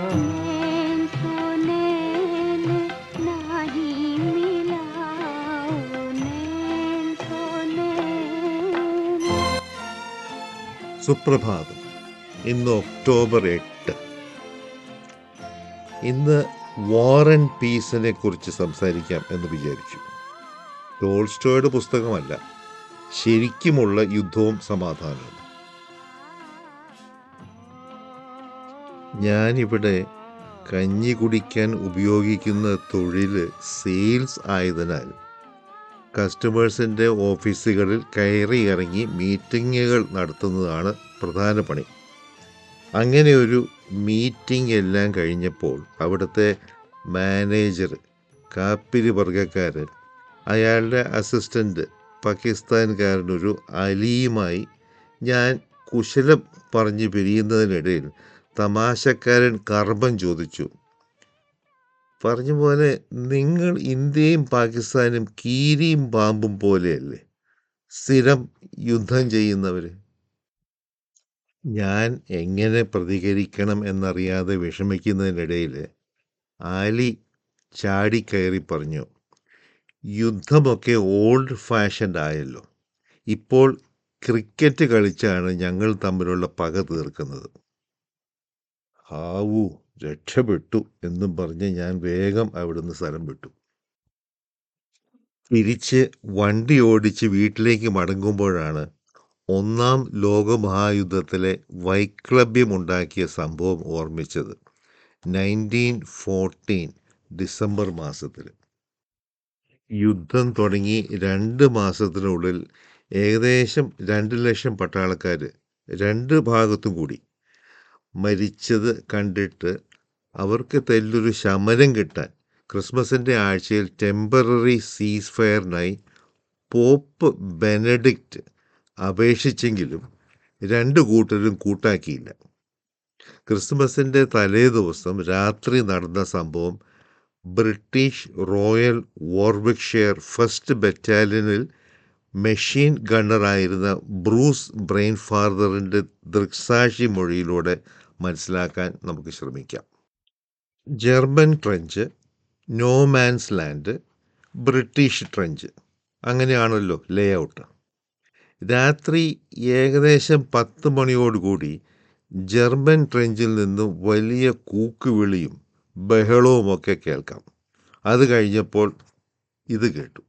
नैन सो नैन नाही मिलाओ नैन सो नैन സുപ്രഭാതം ഇന്ന് ഒക്ടോബർ എട്ട് ഇന്ന് വാർ ആൻഡ് പീസിനെ കുറിച്ച് സംസാരിക്കാം എന്ന് വിചാരിച്ചു ടോൾസ്റ്റോയുടെ പുസ്തകമല്ല ശരിക്കുമുള്ള യുദ്ധവും സമാധാനവും ഞാനിവിടെ കഞ്ഞി കുടിക്കാൻ ഉപയോഗിക്കുന്ന തൊഴിൽ സെയിൽസ് ആയതിനാൽ കസ്റ്റമേഴ്സിൻ്റെ ഓഫീസുകളിൽ കയറി ഇറങ്ങി മീറ്റിങ്ങുകൾ നടത്തുന്നതാണ് പ്രധാന പണി അങ്ങനെ ഒരു മീറ്റിംഗ് എല്ലാം കഴിഞ്ഞപ്പോൾ അവിടുത്തെ മാനേജർ കാപ്പിരി വർഗക്കാരൻ അയാളുടെ അസിസ്റ്റൻ്റ് പാകിസ്ഥാൻകാരനൊരു അലിയുമായി ഞാൻ കുശലം പറഞ്ഞു പിരിയുന്നതിനിടയിൽ തമാശക്കാരൻ കർമ്മം ചോദിച്ചു പറഞ്ഞ പോലെ നിങ്ങൾ ഇന്ത്യയും പാകിസ്ഥാനും കീരിയും പാമ്പും പോലെയല്ലേ സ്ഥിരം യുദ്ധം ചെയ്യുന്നവർ ഞാൻ എങ്ങനെ പ്രതികരിക്കണം എന്നറിയാതെ വിഷമിക്കുന്നതിനിടയിൽ ആലി ചാടിക്കയറി പറഞ്ഞു യുദ്ധമൊക്കെ ഓൾഡ് ഫാഷൻഡ് ആയല്ലോ ഇപ്പോൾ ക്രിക്കറ്റ് കളിച്ചാണ് ഞങ്ങൾ തമ്മിലുള്ള പക തീർക്കുന്നത് ഹാവൂ രക്ഷപ്പെട്ടു എന്നും പറഞ്ഞ് ഞാൻ വേഗം അവിടുന്ന് സ്ഥലം വിട്ടു തിരിച്ച് വണ്ടി ഓടിച്ച് വീട്ടിലേക്ക് മടങ്ങുമ്പോഴാണ് ഒന്നാം ലോകമഹായുദ്ധത്തിലെ വൈക്ലഭ്യമുണ്ടാക്കിയ സംഭവം ഓർമ്മിച്ചത് നയൻറ്റീൻ ഫോർട്ടീൻ ഡിസംബർ മാസത്തിൽ യുദ്ധം തുടങ്ങി രണ്ട് മാസത്തിനുള്ളിൽ ഏകദേശം രണ്ട് ലക്ഷം പട്ടാളക്കാർ രണ്ട് ഭാഗത്തും കൂടി മരിച്ചത് കണ്ടിട്ട് അവർക്ക് തെല്ലൊരു ശമനം കിട്ടാൻ ക്രിസ്മസിൻ്റെ ആഴ്ചയിൽ ടെമ്പററി സീസ് ഫയറിനായി പോപ്പ് ബെനഡിക്റ്റ് അപേക്ഷിച്ചെങ്കിലും രണ്ട് കൂട്ടരും കൂട്ടാക്കിയില്ല ക്രിസ്മസിൻ്റെ തലേ ദിവസം രാത്രി നടന്ന സംഭവം ബ്രിട്ടീഷ് റോയൽ വോർവിക്ഷയർ ഫസ്റ്റ് ബറ്റാലിയനിൽ മെഷീൻ ഗണ്ണറായിരുന്ന ബ്രൂസ് ബ്രെയിൻ ഫാദറിൻ്റെ ദൃക്സാക്ഷി മൊഴിയിലൂടെ മനസ്സിലാക്കാൻ നമുക്ക് ശ്രമിക്കാം German trench no man's land British trench അങ്ങനെയാണല്ലോ ലേ ഔട്ട് രാത്രി ഏകദേശം പത്ത് മണിയോടുകൂടി ജർമ്മൻ ട്രെഞ്ചിൽ നിന്നും വലിയ കൂക്കുവിളിയും ബഹളവുമൊക്കെ കേൾക്കാം അത് കഴിഞ്ഞപ്പോൾ ഇത് കേട്ടു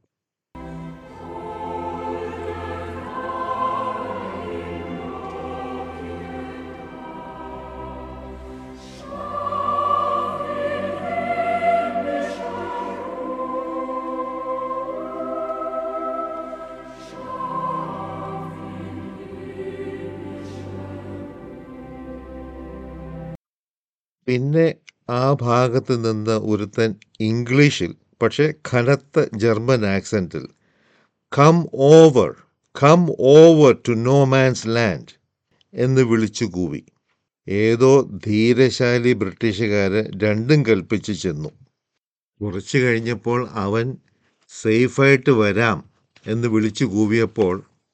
പിന്നെ ആ ഭാഗത്ത് നിന്ന് ഒരുത്തൻ ഇംഗ്ലീഷിൽ പക്ഷേ കനത്ത ജർമ്മൻ ആക്സൻറ്റിൽ come over come over to no man's land എന്ന് വിളിച്ചു കൂവി ഏതോ ധീരശാലി ബ്രിട്ടീഷുകാരൻ രണ്ടും കൽപ്പിച്ച് ചെന്നു കുറച്ച് കഴിഞ്ഞപ്പോൾ അവൻ സേഫായിട്ട് വരാം എന്ന് വിളിച്ചു കൂവിയപ്പോൾ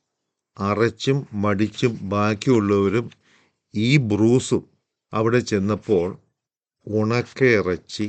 അറച്ചും മടിച്ചും ബാക്കിയുള്ളവരും ഈ ബ്രൂസും അവിടെ ചെന്നപ്പോൾ ഉണക്കയിറച്ചി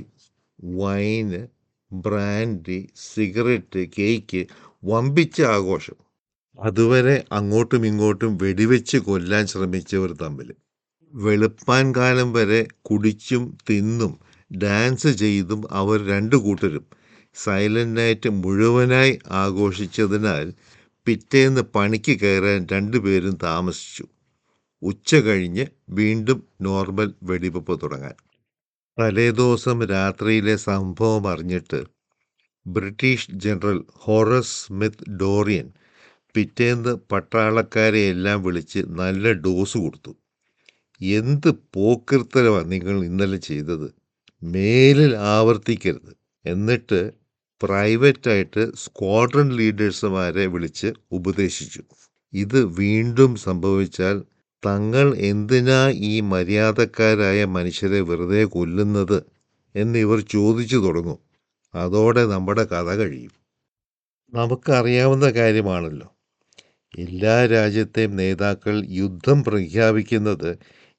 വൈന് ബ്രാൻഡി സിഗരറ്റ് കേക്ക് വമ്പിച്ച ആഘോഷം അതുവരെ അങ്ങോട്ടും ഇങ്ങോട്ടും വെടിവെച്ച് കൊല്ലാൻ ശ്രമിച്ചവർ തമ്മിൽ വെളുപ്പാൻ കാലം വരെ കുടിച്ചും തിന്നും ഡാൻസ് ചെയ്തും അവർ രണ്ടു കൂട്ടരും സൈലന്റ് നൈറ്റ് മുഴുവനായി ആഘോഷിച്ചതിനാൽ പിറ്റേന്ന് പണിക്ക് കയറാൻ രണ്ടുപേരും താമസിച്ചു ഉച്ച കഴിഞ്ഞ് വീണ്ടും നോർമൽ വെടിവെപ്പ് തുടങ്ങാൻ തലേദിവസം രാത്രിയിലെ സംഭവം അറിഞ്ഞിട്ട് British general Horace Smith Dorrien പിറ്റേന്ന് പട്ടാളക്കാരെ എല്ലാം വിളിച്ച് നല്ല ഡോസ് കൊടുത്തു എന്ത് പോക്കിർത്തരമാണ് നിങ്ങൾ ഇന്നലെ ചെയ്തത് മേലിൽ ആവർത്തിക്കരുത് എന്നിട്ട് പ്രൈവറ്റായിട്ട് സ്ക്വാഡ്രൺ ലീഡേഴ്സുമാരെ വിളിച്ച് ഉപദേശിച്ചു ഇത് വീണ്ടും സംഭവിച്ചാൽ തങ്ങൾ എന്തിനാ ഈ മര്യാദക്കാരായ മനുഷ്യരെ വെറുതെ കൊല്ലുന്നത് എന്നിവർ ചോദിച്ചു തുടങ്ങും അതോടെ നമ്മുടെ കഥ കഴിയും നമുക്കറിയാവുന്ന കാര്യമാണല്ലോ എല്ലാ രാജ്യത്തെയും നേതാക്കൾ യുദ്ധം പ്രഖ്യാപിക്കുന്നത്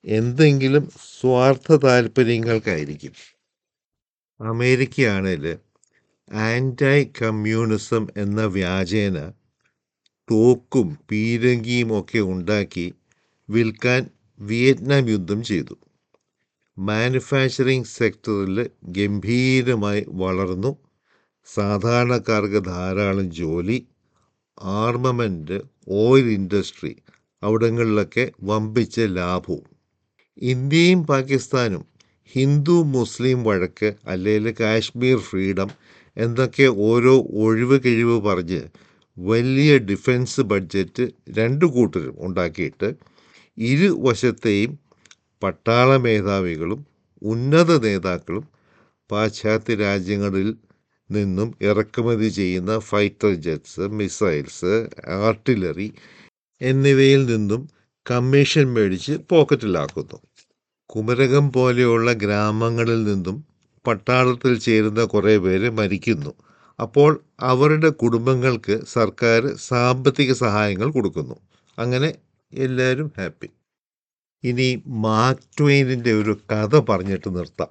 എന്തെങ്കിലും സ്വാർത്ഥ താല്പര്യങ്ങൾക്കായിരിക്കും അമേരിക്കയാണെങ്കിൽ ആൻറ്റൈ കമ്മ്യൂണിസം എന്ന വ്യാജേന തോക്കും പീരങ്കിയും ഒക്കെ ഉണ്ടാക്കി വിൽക്കാൻ വിയറ്റ്നാം യുദ്ധം ചെയ്തു മാനുഫാക്ചറിംഗ് സെക്ടറിൽ ഗംഭീരമായി വളർന്നു സാധാരണക്കാർക്ക് ധാരാളം ജോലി ആർമമെൻ്റ് ഓയിൽ ഇൻഡസ്ട്രി അവിടങ്ങളിലൊക്കെ വമ്പിച്ച ലാഭവും ഇന്ത്യയും പാകിസ്ഥാനും ഹിന്ദു മുസ്ലിം വഴക്ക് അല്ലെങ്കിൽ കാശ്മീർ ഫ്രീഡം എന്നൊക്കെ ഓരോ ഒഴിവ് കിഴിവ് പറഞ്ഞ് വലിയ ഡിഫൻസ് ബഡ്ജറ്റ് രണ്ടു കൂട്ടരും ഉണ്ടാക്കിയിട്ട് ഇരുവശത്തെയും പട്ടാള മേധാവികളും ഉന്നത നേതാക്കളും പാശ്ചാത്യ രാജ്യങ്ങളിൽ നിന്നും ഇറക്കുമതി ചെയ്യുന്ന ഫൈറ്റർ ജെറ്റ്സ് മിസൈൽസ് ആർട്ടിലറി എന്നിവയിൽ നിന്നും കമ്മീഷൻ മേടിച്ച് പോക്കറ്റിലാക്കുന്നു കുമരകം പോലെയുള്ള ഗ്രാമങ്ങളിൽ നിന്നും പട്ടാളത്തിൽ ചേരുന്ന കുറേ പേര് മരിക്കുന്നു അപ്പോൾ അവരുടെ കുടുംബങ്ങൾക്ക് സർക്കാർ സാമ്പത്തിക സഹായങ്ങൾ കൊടുക്കുന്നു അങ്ങനെ എല്ലാവരും ഹാപ്പി ഇനി മാർക്ക് ട്വെയിനിൻ്റെ ഒരു കഥ പറഞ്ഞിട്ട് നിർത്താം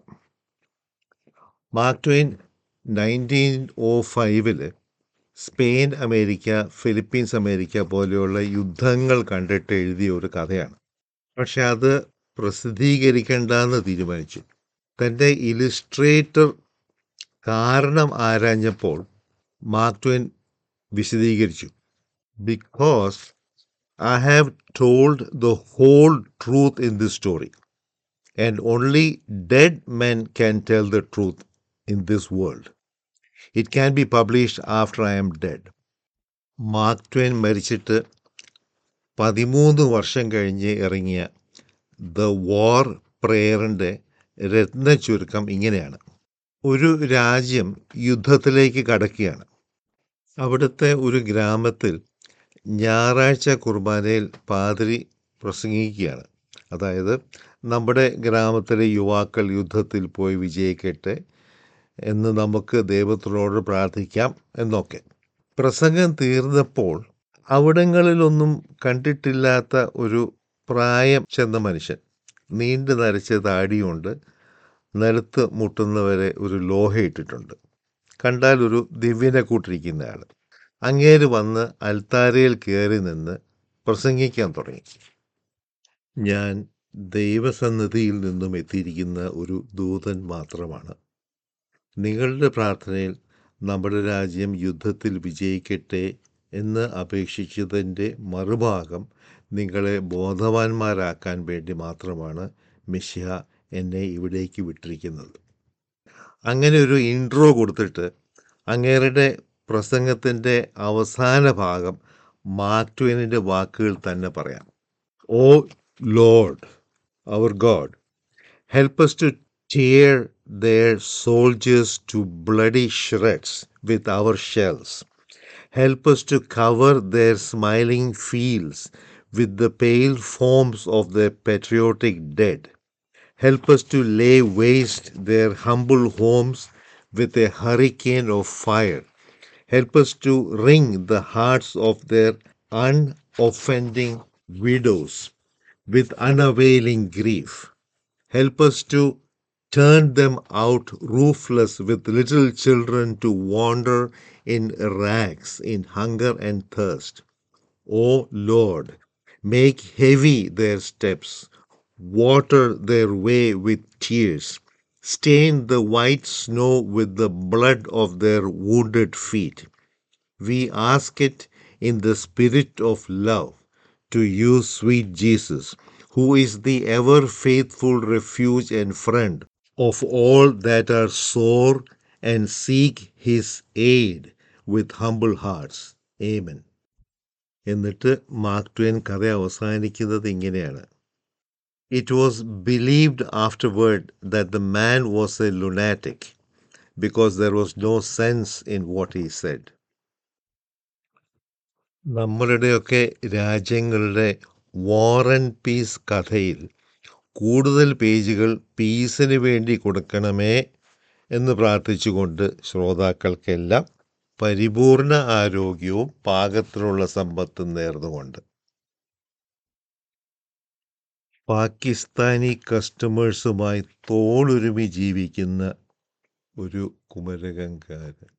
മാർക്ക് ട്വെയിൻ നയൻറ്റീൻ ഓ ഫൈവില് സ്പെയിൻ അമേരിക്ക ഫിലിപ്പീൻസ് അമേരിക്ക പോലെയുള്ള യുദ്ധങ്ങൾ കണ്ടിട്ട് എഴുതിയ ഒരു കഥയാണ് പക്ഷെ അത് പ്രസിദ്ധീകരിക്കേണ്ടെന്ന് തീരുമാനിച്ചു തൻ്റെ ഇലിസ്ട്രേറ്റർ കാരണം ആരാഞ്ഞപ്പോൾ മാർക്ക് ട്വെയിൻ വിശദീകരിച്ചു because I have told the whole truth in this story and only dead men can tell the truth in this world it can be published after I am dead Mark Twain മരിച്ചിട്ട് പതിമൂന്ന് വർഷം കഴിഞ്ഞ് ഇറങ്ങിയ the war പ്രേയറിൻ്റെ രത്ന ചുരുക്കം ഇങ്ങനെയാണ് ഒരു രാജ്യം യുദ്ധത്തിലേക്ക് കടക്കുകയാണ് അവിടുത്തെ ഒരു ഗ്രാമത്തിൽ ഞായറാഴ്ച കുർബാനയിൽ പാതിരി പ്രസംഗിക്കുകയാണ് അതായത് നമ്മുടെ ഗ്രാമത്തിലെ യുവാക്കൾ യുദ്ധത്തിൽ പോയി വിജയിക്കട്ടെ എന്ന് നമുക്ക് ദൈവത്തിനോട് പ്രാർത്ഥിക്കാം എന്നൊക്കെ പ്രസംഗം തീർന്നപ്പോൾ അവിടങ്ങളിലൊന്നും കണ്ടിട്ടില്ലാത്ത ഒരു പ്രായം ചെന്ന മനുഷ്യൻ നീണ്ടു നരച്ച താടിയുണ്ട് നിലത്ത് മുട്ടുന്നവരെ ഒരു ലോഹ ഇട്ടിട്ടുണ്ട് കണ്ടാൽ ഒരു ദിവ്യനെ കൂട്ടിരിക്കുന്ന ആൾ അങ്ങേര് വന്ന് അൽത്താരയിൽ കയറി നിന്ന് പ്രസംഗിക്കാൻ തുടങ്ങി ഞാൻ ദൈവസന്നിധിയിൽ നിന്നും എത്തിയിരിക്കുന്ന ഒരു ദൂതൻ മാത്രമാണ് നിങ്ങളുടെ പ്രാർത്ഥനയിൽ നമ്മുടെ രാജ്യം യുദ്ധത്തിൽ വിജയിക്കട്ടെ എന്ന് അപേക്ഷിച്ചതിൻ്റെ മറുഭാഗം നിങ്ങളെ ബോധവാന്മാരാക്കാൻ വേണ്ടി മാത്രമാണ് മിശ്യ എന്നെ ഇവിടേക്ക് വിട്ടിരിക്കുന്നത് അങ്ങനെ ഒരു ഇൻട്രോ കൊടുത്തിട്ട് അങ്ങേരുടെ പ്രസംഗത്തിൻ്റെ അവസാന ഭാഗം മാർട്ട്വിനിൻ്റെ വാക്കുകൾ തന്നെ പറയാം O Lord our God help us to tear their soldiers to bloody shreds with our shells. Help us to cover their smiling fields with the pale forms of their patriotic dead. Help us to lay waste their humble homes with a hurricane of fire. Help us to wring the hearts of their unoffending widows with unavailing grief. Help us to turn them out roofless with little children to wander in rags in hunger and thirst. O Lord, make heavy their steps, water their way with tears, stain the white snow with the blood of their wounded feet. We ask it in the spirit of love to you, sweet Jesus, who is the ever faithful refuge and friend of all that are sore and seek his aid with humble hearts. Amen. എന്നിട്ട് Mark Twain കഥ അവസാനിക്കുന്നത് ഇങ്ങനെയാണ് it was believed afterward that the man was a lunatic because there was no sense in what he said നമ്മളുടെയൊക്കെ രാജ്യങ്ങളുടെ war and piece കഥയിൽ കൂടുതൽ പേജുകൾ പീസിന് വേണ്ടി കൊടുക്കണമേ എന്ന് പ്രാർത്ഥിച്ചുകൊണ്ട് ശ്രോതാക്കൾക്കെല്ലാം പരിപൂർണ ആരോഗ്യവും പാകത്തിനുള്ള സമ്പത്തും നേർന്നുകൊണ്ട് പാകിസ്ഥാനി കസ്റ്റമേഴ്സുമായി തോളുരുമി ജീവിക്കുന്ന ഒരു കുമരകംകാരൻ